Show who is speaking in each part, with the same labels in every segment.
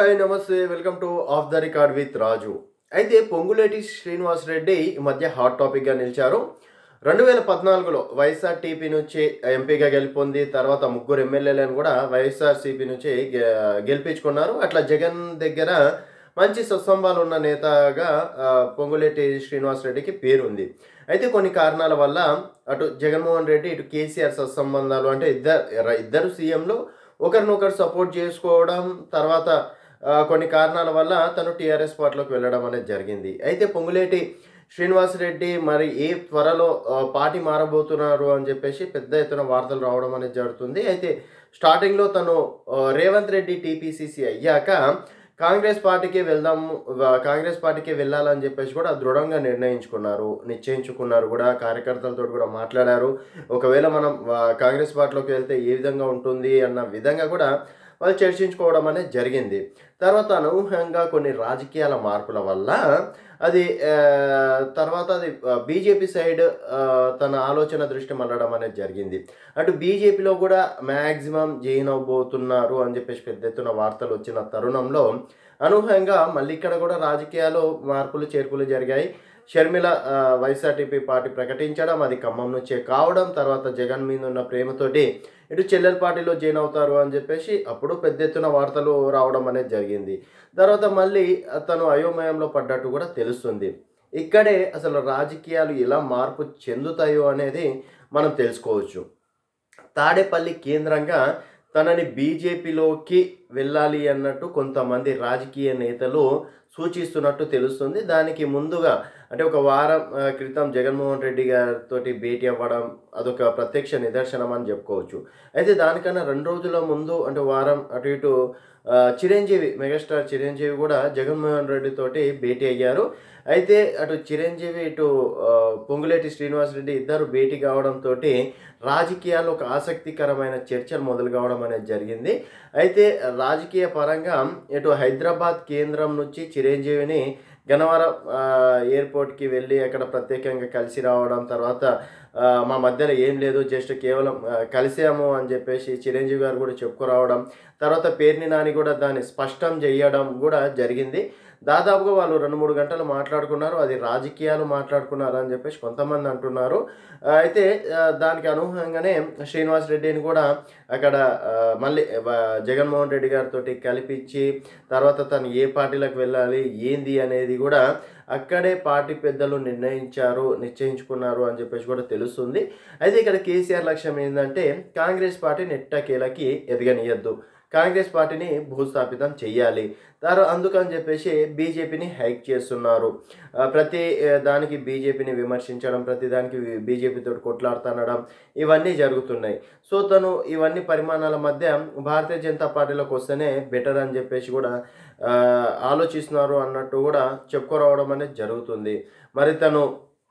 Speaker 1: hi నమస్తే welcome to off the record with Raju అయితే పొంగులేటి శ్రీనివాస్ రెడ్డి ఈ మధ్య హాట్ టాపిక్గా నిలిచారు రెండు వేల పద్నాలుగులో వైఎస్ఆర్ టీపీ నుంచి ఎంపీగా గెలుపొంది తర్వాత ముగ్గురు ఎమ్మెల్యేలను కూడా వైఎస్ఆర్ సిపి నుంచి గె- గెలిపించుకున్నారు అట్లా జగన్ దగ్గర మంచి సత్సంబాలు ఉన్న నేతగా ఆ, పొంగులేటి శ్రీనివాస్ రెడ్డికి పేరుంది అయితే కొన్ని కారణాల వల్ల అటు జగన్మోహన్ రెడ్డి ఇటు కేసీఆర్ సత్సంబంధాలు అంటే ఇద్దరు ఇద్దరు సీఎంలు ఒకరినొకరు సపోర్ట్ చేసుకోవడం తర్వాత ఆ, కొన్ని కారణాల వల్ల తను టీఆర్ఎస్ పార్టీలోకి వెళ్ళడం అనేది జరిగింది అయితే పొంగులేటి శ్రీనివాస్ రెడ్డి మరి ఏ త్వరలో ఆ, పార్టీ మారబోతున్నారు అని చెప్పేసి పెద్ద ఎత్తున వార్తలు రావడం అనేది జరుగుతుంది అయితే స్టార్టింగ్లో తను ఆ, రేవంత్ రెడ్డి టీపీసీసీ అయ్యాక కాంగ్రెస్ పార్టీకి వెళ్దాము వ- కాంగ్రెస్ పార్టీకి వెళ్ళాలని చెప్పేసి కూడా దృఢంగా నిర్ణయించుకున్నారు నిశ్చయించుకున్నారు కూడా కార్యకర్తలతో కూడా మాట్లాడారు ఒకవేళ మనం ఆ, కాంగ్రెస్ పార్టీలోకి వెళ్తే ఏ విధంగా ఉంటుంది అన్న విధంగా కూడా వాళ్ళు చర్చించుకోవడం అనేది జరిగింది తర్వాత అనూహ్యంగా కొన్ని రాజకీయాల మార్పుల వల్ల అది ఆ, తర్వాత అది బీజేపీ సైడ్ ఆ, తన ఆలోచన దృష్టి మళ్ళడం అనేది జరిగింది అటు బీజేపీలో కూడా మ్యాక్సిమం జైన్ అవబోతున్నారు అని చెప్పేసి పెద్ద ఎత్తున వార్తలు వచ్చిన తరుణంలో అనూహ్యంగా మళ్ళీ ఇక్కడ కూడా రాజకీయాలు మార్పులు చేర్పులు జరిగాయి షర్మిల ఆ, వైఎస్ఆర్టీపీ పార్టీ ప్రకటించడం అది ఖమ్మం నుంచే కావడం తర్వాత జగన్ మీద ఉన్న ప్రేమతోటి ఇటు చెల్లెల పార్టీలో జాయిన్ అవుతారు అని చెప్పేసి అప్పుడు పెద్ద ఎత్తున వార్తలు రావడం అనేది జరిగింది తర్వాత మళ్ళీ తను అయోమయంలో పడ్డట్టు కూడా తెలుస్తుంది ఇక్కడే అసలు రాజకీయాలు ఎలా మార్పు చెందుతాయో అనేది మనం తెలుసుకోవచ్చు తాడేపల్లి కేంద్రంగా తనని బీజేపీలోకి వెళ్ళాలి అన్నట్టు కొంతమంది రాజకీయ నేతలు సూచిస్తున్నట్టు తెలుస్తుంది దానికి ముందుగా అంటే ఒక వారం ఆ, క్రితం జగన్మోహన్ రెడ్డి గారితో భేటీ అవ్వడం అదొక ప్రత్యక్ష నిదర్శనం అని చెప్పుకోవచ్చు అయితే దానికన్నా రెండు రోజుల ముందు అంటే వారం అటు ఇటు ఆ, చిరంజీవి మెగాస్టార్ చిరంజీవి కూడా జగన్మోహన్ రెడ్డి తోటి భేటీ అయ్యారు అయితే అటు చిరంజీవి ఇటు ఆ, పొంగులేటి శ్రీనివాస్ రెడ్డి ఇద్దరు భేటీ కావడంతో రాజకీయాల్లో ఒక ఆసక్తికరమైన చర్చలు మొదలు కావడం అనేది జరిగింది అయితే రాజకీయ పరంగా ఇటు హైదరాబాద్ కేంద్రం నుంచి చిరంజీవిని గన్నవరం ఆ, ఎయిర్పోర్ట్కి వెళ్ళి అక్కడ ప్రత్యేకంగా కలిసి రావడం తర్వాత ఆ, మా మధ్యలో ఏం లేదు జస్ట్ కేవలం ఆ, కలిసాము అని చెప్పేసి చిరంజీవి గారు కూడా చెప్పుకురావడం తర్వాత పేర్ని నాని కూడా దాన్ని స్పష్టం చేయడం కూడా జరిగింది దాదాపుగా వాళ్ళు రెండు మూడు గంటలు మాట్లాడుకున్నారు అది రాజకీయాలు మాట్లాడుకున్నారు అని చెప్పేసి కొంతమంది అంటున్నారు ఆ, అయితే ఆ, దానికి అనూహ్యంగానే శ్రీనివాస్ రెడ్డిని కూడా అక్కడ ఆ, మళ్ళీ ఆ, జగన్మోహన్ రెడ్డి గారితో కల్పించి తర్వాత తను ఏ పార్టీలకు వెళ్ళాలి ఏంది అనేది కూడా అక్కడే పార్టీ పెద్దలు నిర్ణయించారు నిశ్చయించుకున్నారు అని చెప్పేసి కూడా తెలుస్తుంది అయితే ఇక్కడ కేసీఆర్ లక్ష్యం ఏంటంటే కాంగ్రెస్ పార్టీని ఎట్టకేలకి ఎదగనియద్దు కాంగ్రెస్ పార్టీని భూస్థాపితం చెయ్యాలి తర్వాత అందుకని చెప్పేసి బీజేపీని హైక్ చేస్తున్నారు ఆ, ప్రతి ఆ, దానికి బీజేపీని విమర్శించడం ప్రతి దానికి బీజేపీతో కొట్లాడుతుండడం ఇవన్నీ జరుగుతున్నాయి సో తను ఇవన్నీ పరిమాణాల మధ్య భారతీయ జనతా పార్టీలోకి వస్తేనే బెటర్ అని చెప్పేసి కూడా ఆ, ఆలోచిస్తున్నారు అన్నట్టు కూడా చెప్పుకోరావడం అనేది జరుగుతుంది మరి తను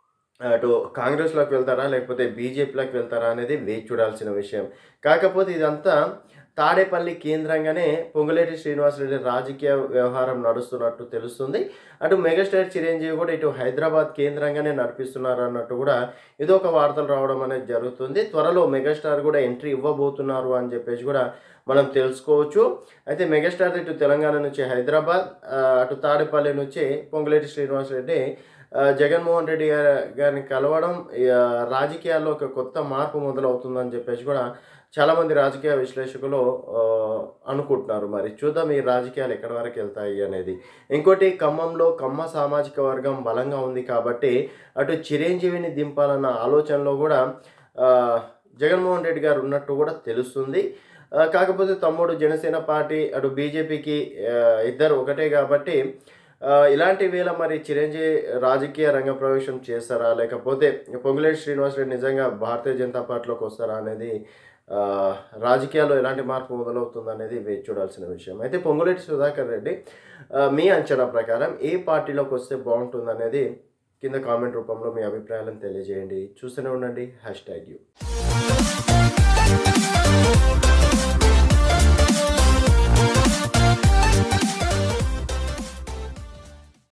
Speaker 1: అటు కాంగ్రెస్లోకి వెళ్తారా లేకపోతే బీజేపీలోకి వెళ్తారా అనేది వేచి చూడాల్సిన విషయం కాకపోతే ఇదంతా తాడేపల్లి కేంద్రంగానే పొంగులేటి శ్రీనివాసరెడ్డి రాజకీయ వ్యవహారం నడుస్తున్నట్టు తెలుస్తుంది అటు మెగాస్టార్ చిరంజీవి కూడా ఇటు హైదరాబాద్ కేంద్రంగానే నడిపిస్తున్నారు అన్నట్టు కూడా ఇదొక వార్తలు రావడం అనేది జరుగుతుంది త్వరలో మెగాస్టార్ కూడా ఎంట్రీ ఇవ్వబోతున్నారు అని చెప్పేసి కూడా మనం తెలుసుకోవచ్చు అయితే మెగాస్టార్ ఇటు తెలంగాణ నుంచి హైదరాబాద్ ఆ, అటు తాడేపల్లి నుంచి పొంగులేటి శ్రీనివాసరెడ్డి ఆ, జగన్మోహన్ రెడ్డి గారి గారిని కలవడం ఆ, రాజకీయాల్లో ఒక కొత్త మార్పు మొదలవుతుందని చెప్పేసి కూడా చాలామంది రాజకీయ విశ్లేషకులు ఆ, అనుకుంటున్నారు మరి చూద్దాం ఈ రాజకీయాలు ఎక్కడి వరకు వెళ్తాయి అనేది ఇంకోటి ఖమ్మంలో కమ్మ సామాజిక వర్గం బలంగా ఉంది కాబట్టి అటు చిరంజీవిని దింపాలన్న ఆలోచనలో కూడా ఆ, జగన్మోహన్ రెడ్డి గారు ఉన్నట్టు కూడా తెలుస్తుంది ఆ, కాకపోతే తమ్ముడు జనసేన పార్టీ అటు బీజేపీకి ఇద్దరు ఒకటే కాబట్టి ఆ, ఇలాంటి వేళ మరి చిరంజీవి రాజకీయ రంగ ప్రవేశం చేస్తారా లేకపోతే పొంగులేటి శ్రీనివాసరెడ్డి నిజంగా భారతీయ జనతా పార్టీలోకి వస్తారా అనేది ఆ, రాజకీయాల్లో ఎలాంటి మార్పు మొదలవుతుంది అనేది వేచి చూడాల్సిన విషయం అయితే పొంగులేటి సుధాకర్ రెడ్డి ఆ, మీ అంచనా ప్రకారం ఏ పార్టీలోకి వస్తే బాగుంటుంది అనేది కింద కామెంట్ రూపంలో మీ అభిప్రాయాలను తెలియజేయండి చూస్తూనే ఉండండి హ్యాష్ ట్యాగ్ యూ